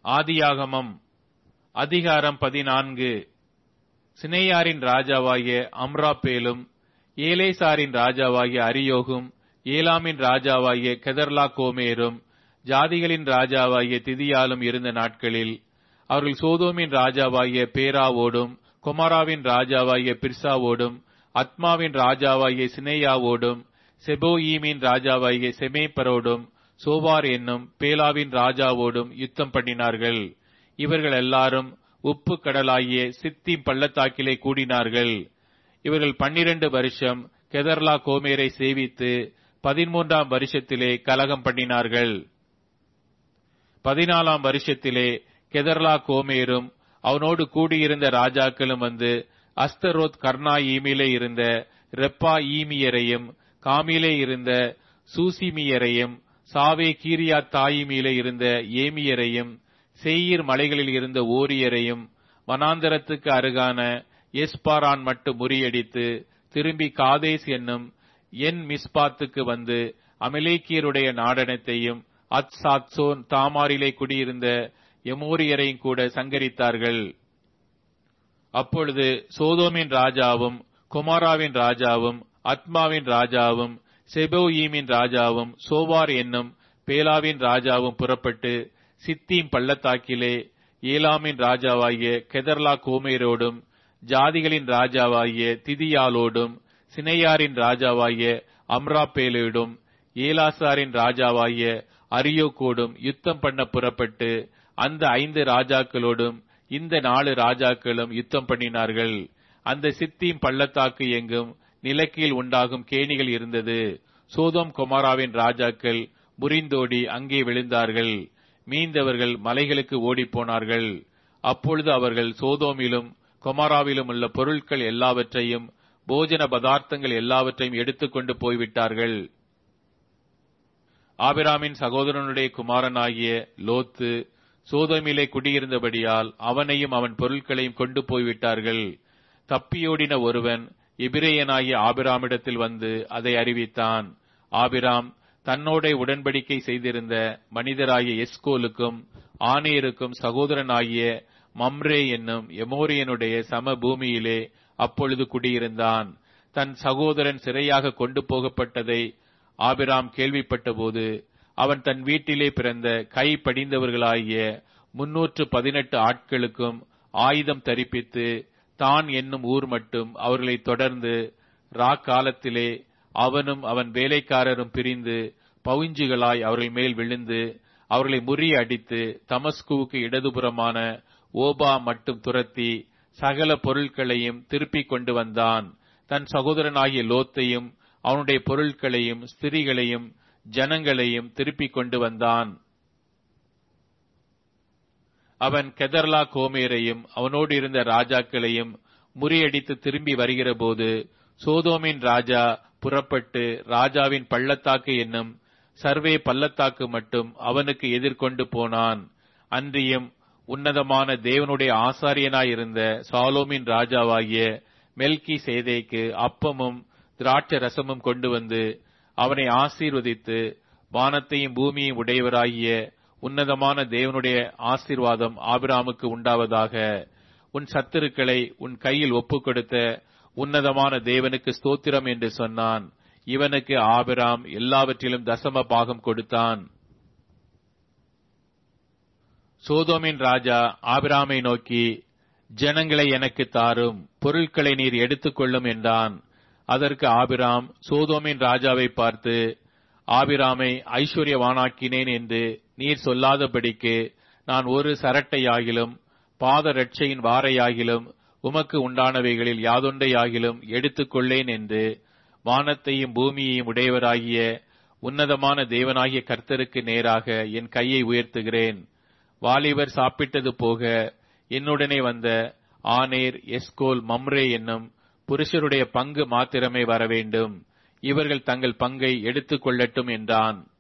ஆதியாகமம் அதிகாரம் பதினான்கு சினேயாரின் ராஜாவாகிய அம்ராப்பேலும் ஏலேசாரின் ராஜாவாகிய அரியோகும் ஏலாமின் ராஜாவாகிய கெதர்லா கோமேரும் ஜாதிகளின் ராஜாவாகிய திதியாலும் இருந்த நாட்களில் அவர்கள் சோதோமின் ராஜாவாகிய பேராவோடும் கொமாராவின் ராஜாவாகிய பிர்சாவோடும் அத்மாவின் ராஜாவாகிய சினேயாவோடும் செபோயீமின் ராஜாவாகிய செமேப்பரோடும் சோவார் என்னும் பேலாவின் ராஜாவோடும் யுத்தம் பண்ணினார்கள் இவர்கள் எல்லாரும் உப்பு கடலாகிய சித்திம் பள்ளத்தாக்கிலே கூடினார்கள் இவர்கள் பன்னிரண்டு வருஷம் கெதர்லா கோமேரை சேவித்து பதிமூன்றாம் வருஷத்திலே கலகம் பண்ணினார்கள் பதினாலாம் வருஷத்திலே கெதர்லா கோமேரும் அவனோடு கூடியிருந்த ராஜாக்களும் வந்து அஸ்தரோத் கர்ணாயீமிலே இருந்த ரெப்பா ஈமியரையும் காமிலே இருந்த சூசிமியரையும் சாவே கீரியா தாயிமிலே இருந்த ஏமியரையும் சேயீர் மலைகளில் இருந்த ஓரியரையும் வனாந்தரத்துக்கு அருகான எஸ்பாரான் மட்டும் முறியடித்து திரும்பி காதேஸ் என்னும் என் மிஸ்பாத்துக்கு வந்து அமலேக்கியருடைய நாடனத்தையும் அத்சாத்சோன் தாமாரிலே குடியிருந்த எமோரியரையும் கூட சங்கரித்தார்கள் அப்பொழுது சோதோமின் ராஜாவும் குமாராவின் ராஜாவும் அத்மாவின் ராஜாவும் செபோயீமின் ராஜாவும் சோவார் என்னும் பேலாவின் ராஜாவும் புறப்பட்டு சித்தீம் பள்ளத்தாக்கிலே ஏலாமின் ராஜாவாகிய கெதர்லா கோமேரோடும் ஜாதிகளின் ராஜாவாகிய திதியாலோடும் சினையாரின் ராஜாவாகிய அம்ராப்பேலோடும் ஏலாசாரின் ராஜாவாகிய அரியோகோடும் யுத்தம் பண்ண புறப்பட்டு அந்த ஐந்து ராஜாக்களோடும் இந்த நாலு ராஜாக்களும் யுத்தம் பண்ணினார்கள் அந்த சித்தீம் பள்ளத்தாக்கு எங்கும் நிலக்கீழ் உண்டாகும் கேணிகள் இருந்தது சோதோம் கொமாராவின் ராஜாக்கள் முறிந்தோடி அங்கே விழுந்தார்கள் மீந்தவர்கள் மலைகளுக்கு ஓடிப்போனார்கள் அப்பொழுது அவர்கள் சோதோமிலும் கொமாராவிலும் உள்ள பொருட்கள் எல்லாவற்றையும் போஜன பதார்த்தங்கள் எல்லாவற்றையும் எடுத்துக்கொண்டு போய்விட்டார்கள் ஆபிராமின் சகோதரனுடைய குமாரனாகிய லோத்து சோதோமிலே குடியிருந்தபடியால் அவனையும் அவன் பொருட்களையும் கொண்டு போய்விட்டார்கள் தப்பியோடின ஒருவன் எபிரேயனாகிய ஆபிராமிடத்தில் வந்து அதை அறிவித்தான் ஆபிராம் தன்னோட உடன்படிக்கை செய்திருந்த மனிதராகிய எஸ்கோலுக்கும் ஆனேருக்கும் சகோதரனாகிய மம்ரே என்னும் எமோரியனுடைய சம பூமியிலே அப்பொழுது குடியிருந்தான் தன் சகோதரன் சிறையாக கொண்டு போகப்பட்டதை ஆபிராம் கேள்விப்பட்டபோது அவன் தன் வீட்டிலே பிறந்த கை படிந்தவர்களாகிய முன்னூற்று பதினெட்டு ஆட்களுக்கும் ஆயுதம் தரிப்பித்து தான் என்னும் ஊர் மட்டும் அவர்களை தொடர்ந்து ரா காலத்திலே அவனும் அவன் வேலைக்காரரும் பிரிந்து பவுஞ்சுகளாய் அவர்கள் மேல் விழுந்து அவர்களை முறிய அடித்து தமஸ்குவுக்கு இடதுபுறமான ஓபா மட்டும் துரத்தி சகல பொருட்களையும் திருப்பிக் கொண்டு வந்தான் தன் சகோதரனாகிய லோத்தையும் அவனுடைய பொருட்களையும் ஸ்திரிகளையும் ஜனங்களையும் திருப்பிக் கொண்டு வந்தான் அவன் கெதர்லா கோமேரையும் அவனோடு இருந்த ராஜாக்களையும் முறியடித்து திரும்பி வருகிறபோது சோதோமின் ராஜா புறப்பட்டு ராஜாவின் பள்ளத்தாக்கு என்னும் சர்வே பள்ளத்தாக்கு மட்டும் அவனுக்கு எதிர்கொண்டு போனான் அன்றியும் உன்னதமான தேவனுடைய ஆசாரியனாயிருந்த சாலோமின் ராஜாவாகிய மெல்கி சேதைக்கு அப்பமும் திராட்ச ரசமும் கொண்டு வந்து அவனை ஆசீர்வதித்து வானத்தையும் பூமியையும் உடையவராகிய உன்னதமான தேவனுடைய ஆசீர்வாதம் ஆபிராமுக்கு உண்டாவதாக உன் சத்துருக்களை உன் கையில் ஒப்புக் கொடுத்த உன்னதமான தேவனுக்கு ஸ்தோத்திரம் என்று சொன்னான் இவனுக்கு ஆபிராம் எல்லாவற்றிலும் தசம பாகம் கொடுத்தான் சோதோமின் ராஜா ஆபிராமை நோக்கி ஜனங்களை எனக்கு தாரும் பொருட்களை நீர் எடுத்துக்கொள்ளும் என்றான் அதற்கு ஆபிராம் சோதோமின் ராஜாவை பார்த்து ஆபிராமை ஐஸ்வர்யவானாக்கினேன் என்று நீர் சொல்லாதபடிக்கு நான் ஒரு சரட்டையாகிலும் பாத ரட்சையின் வாரையாகிலும் உமக்கு உண்டானவைகளில் யாதொன்றையாகிலும் எடுத்துக்கொள்ளேன் என்று வானத்தையும் பூமியையும் உடையவராகிய உன்னதமான தேவனாகிய கர்த்தருக்கு நேராக என் கையை உயர்த்துகிறேன் வாலிபர் சாப்பிட்டது போக என்னுடனே வந்த ஆனேர் எஸ்கோல் மம்ரே என்னும் புருஷருடைய பங்கு மாத்திரமே வர வேண்டும் இவர்கள் தங்கள் பங்கை எடுத்துக் கொள்ளட்டும் என்றான்